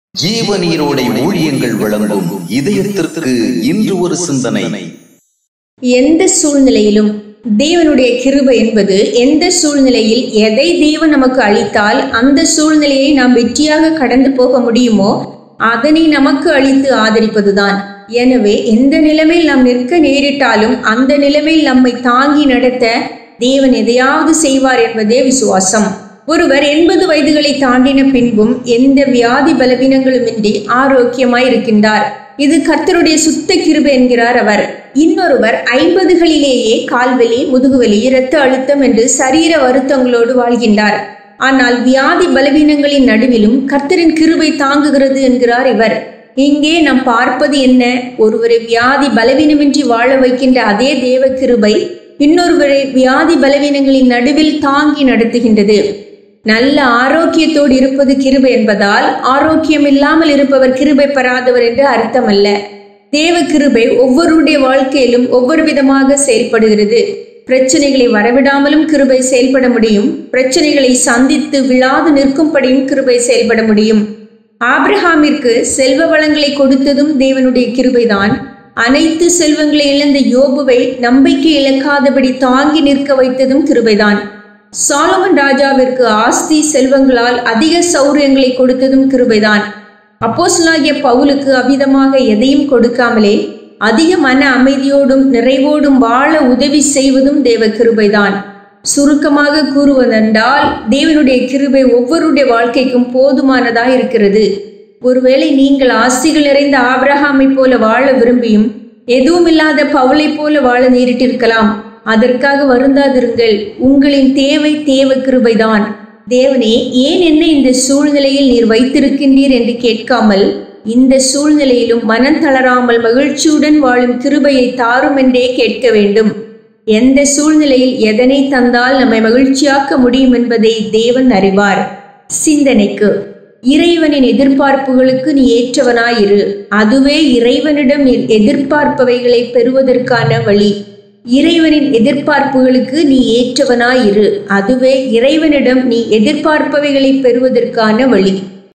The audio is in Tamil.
ஜீவநீரோடை ஊழியங்கள் வழங்கும் இதயத்திற்கு இன்று ஒரு சிந்தனை எந்த சூழ்நிலையிலும் தேவனுடைய கிருபை என்பது எந்த சூழ்நிலையில் எதை தேவன் நமக்கு அளித்தால் அந்த சூழ்நிலையை நாம் வெற்றியாக கடந்து போக முடியுமோ அதனை நமக்கு அளித்து ஆதரிப்பதுதான் எனவே எந்த நிலைமையில் நாம் நிற்க நேரிட்டாலும் அந்த நிலைமையில் நம்மை தாங்கி நடத்த தேவன் எதையாவது செய்வார் என்பதே விசுவாசம் ஒருவர் எண்பது வயதுகளை தாண்டின பின்பும் எந்த வியாதி பலவீனங்களுமின்றி ஆரோக்கியமாய் இருக்கின்றார் இது கர்த்தருடைய சுத்த கிருபை என்கிறார் அவர் இன்னொருவர் ஐம்பதுகளிலேயே கால்வலி முதுகுவலி இரத்த அழுத்தம் என்று சரீர வருத்தங்களோடு வாழ்கின்றார் ஆனால் வியாதி பலவீனங்களின் நடுவிலும் கர்த்தரின் கிருபை தாங்குகிறது என்கிறார் இவர் இங்கே நாம் பார்ப்பது என்ன ஒருவரை வியாதி பலவீனமின்றி வாழ வைக்கின்ற அதே தேவ கிருபை இன்னொருவரை வியாதி பலவீனங்களின் நடுவில் தாங்கி நடத்துகின்றது நல்ல ஆரோக்கியத்தோடு இருப்பது கிருபை என்பதால் ஆரோக்கியம் இல்லாமல் இருப்பவர் கிருபை பெறாதவர் என்று அர்த்தமல்ல தேவ கிருபை ஒவ்வொருடைய வாழ்க்கையிலும் ஒவ்வொரு விதமாக செயல்படுகிறது பிரச்சனைகளை வரவிடாமலும் கிருபை செயல்பட முடியும் பிரச்சனைகளை சந்தித்து விழாது நிற்கும்படியும் கிருபை செயல்பட முடியும் ஆப்ரஹாமிற்கு செல்வ வளங்களை கொடுத்ததும் தேவனுடைய கிருபைதான் அனைத்து செல்வங்களை இழந்த யோபுவை நம்பிக்கை இழக்காதபடி தாங்கி நிற்க வைத்ததும் கிருபைதான் சாலமன் ராஜாவிற்கு ஆஸ்தி செல்வங்களால் அதிக சௌரியங்களை கொடுத்ததும் கிருபைதான் அப்போஸ்லாகிய பவுலுக்கு அவ்விதமாக எதையும் கொடுக்காமலே அதிக மன அமைதியோடும் நிறைவோடும் வாழ உதவி செய்வதும் தேவ கிருபைதான் சுருக்கமாக கூறுவதென்றால் தேவனுடைய கிருபை ஒவ்வொருடைய வாழ்க்கைக்கும் போதுமானதா இருக்கிறது ஒருவேளை நீங்கள் ஆஸ்திகள் நிறைந்த ஆபிரஹாமை போல வாழ விரும்பியும் எதுவும் இல்லாத பவுலை போல வாழ நேரிட்டிருக்கலாம் அதற்காக வருந்தாதிருங்கள் உங்களின் தேவை தேவ கிருபைதான் தேவனே ஏன் என்ன இந்த சூழ்நிலையில் நீர் வைத்திருக்கின்றீர் என்று கேட்காமல் இந்த சூழ்நிலையிலும் மனம் தளராமல் மகிழ்ச்சியுடன் வாழும் கிருபையை தாரும் என்றே கேட்க வேண்டும் எந்த சூழ்நிலையில் எதனை தந்தால் நம்மை மகிழ்ச்சியாக்க முடியும் என்பதை தேவன் அறிவார் சிந்தனைக்கு இறைவனின் எதிர்பார்ப்புகளுக்கு நீ ஏற்றவனாயிரு அதுவே இறைவனிடம் நீ எதிர்பார்ப்பவைகளை பெறுவதற்கான வழி இறைவனின் எதிர்பார்ப்புகளுக்கு நீ ஏற்றவனாயிரு அதுவே இறைவனிடம் நீ எதிர்பார்ப்பவைகளை பெறுவதற்கான வழி